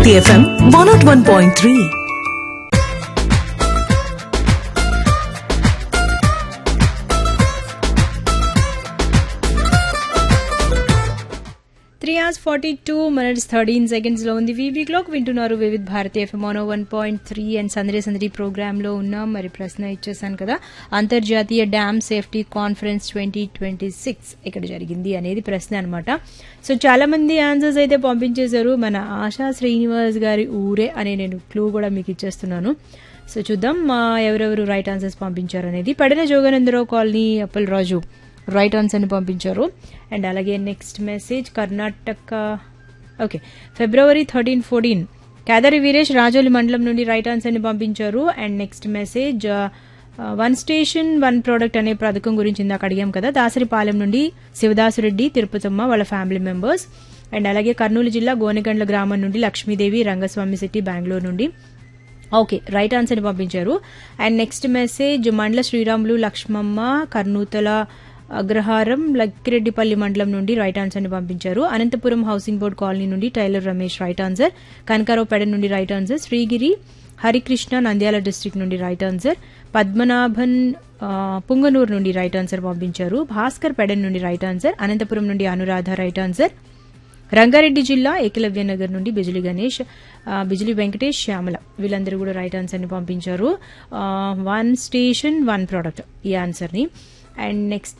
Bharati FM one not one point three three hours forty two minutes thirteen seconds లో ఉంది వీవీ clock వింటున్నారు Vividh Bharati FM one one point three and సందరి సందరి programme లో ఉన్నాం మరి ప్రశ్న ఇచ్చేసాను కదా అంతర్జాతీయ dam safety conference twenty twenty six ఇక్కడ జరిగింది అనేది ప్రశ్న అనమాట సో చాలా మంది ఆన్సర్స్ అయితే పంపించేశారు మన ఆశా శ్రీనివాస్ గారి ఊరే అనే నేను క్లూ కూడా మీకు ఇచ్చేస్తున్నాను సో చూద్దాం మా ఎవరెవరు రైట్ ఆన్సర్స్ పంపించారు అనేది పడిన జోగనందరావు colony Appal Raju right answer ని పంపించారు అండ్ అలాగే next message Karnataka okay February thirteen fourteen Kedari Veeresh Rajoli మండలం నుండి రైట్ ఆన్సర్ ని పంపించారు and next message one station one product అనే పథకం గురించి ఇందాక అడిగాం కదా దాసరిపాలెం నుండి శివదాసురెడ్డి తిరుపతమ్మ వాళ్ళ ఫ్యామిలీ మెంబర్స్ అండ్ అలాగే కర్నూలు జిల్లా గోనెగండ్ల గ్రామం నుండి లక్ష్మీదేవి రంగస్వామి సిటీ బెంగళూరు నుండి ఓకే రైట్ ఆన్సర్ ని పంపించారు అండ్ నెక్స్ట్ మెసేజ్ మండల శ్రీరాములు లక్ష్మమ్మ కర్నూతల అగ్రహారం లక్కిరెడ్డిపల్లి మండలం నుండి రైట్ ఆన్సర్ ని పంపించారు అనంతపురం హౌసింగ్ బోర్డ్ కాలనీ నుండి tailor Ramesh right answer Kanakaraopeta నుండి right answer Srigiri Harikrishna Nandyal district నుండి రైట్ ఆన్సర్ పద్మనాభన్ ఆ, పుంగనూరు నుండి రైట్ ఆన్సర్ పంపించారు భాస్కర్ పెడన్ నుండి రైట్ ఆన్సర్ అనంతపురం నుండి అనురాధ రైట్ ఆన్సర్ రంగారెడ్డి జిల్లా ఏకలవ్య నగర్ నుండి బిజిలి గణేష్ ఆ, బిజిలి వెంకటేష్ శ్యామల వీళ్ళందరూ కూడా రైట్ ఆన్సర్ ని పంపించారు వన్ స్టేషన్ వన్ ప్రోడక్ట్ ఈ ఆన్సర్ ని అండ్ నెక్స్ట్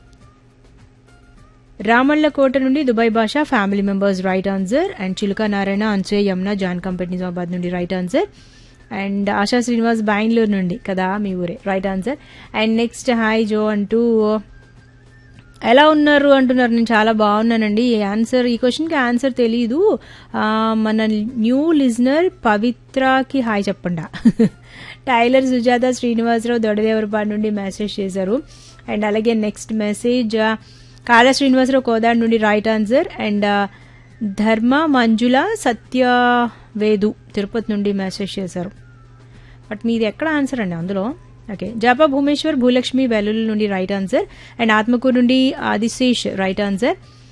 రామళ్ళకోట నుండి Dubai Bhasha family members right answer and Chiluka Narayana Anasuya Yamuna John company Nizamabad నుండి right answer and Asha Srinivas Bengaluru నుండి కదా మీ ఊరే right answer and next hi జో అంటూ ఎలా ఉన్నారు అంటున్నారు నేను చాలా బాగున్నానండి ఈ ఆన్సర్ ఈ క్వశ్చన్కి ఆన్సర్ తెలీదు ఆ, మన న్యూ లిజనర్ పవిత్రకి హాయ్ చెప్పండా టైలర్ సుజాత శ్రీనివాసరావు దొడదేవరపాడు నుండి మెసేజ్ చేశారు అండ్ అలాగే నెక్స్ట్ మెసేజ్ కాళ శ్రీనివాసరావు కోదాడ్ నుండి రైట్ ఆన్సర్ అండ్ ధర్మ మంజుల సత్యవేదు తిరుపతి నుండి మెసేజ్ చేశారు బట్ మీది ఎక్కడ ఆన్సర్ అండి అందులో ఓకే జాపా భూమేశ్వర్ భూలక్ష్మి వెల్లుల్లి నుండి రైట్ ఆన్సర్ అండ్ ఆత్మకూరు నుండి ఆదిశేష్ రైట్ ఆన్సర్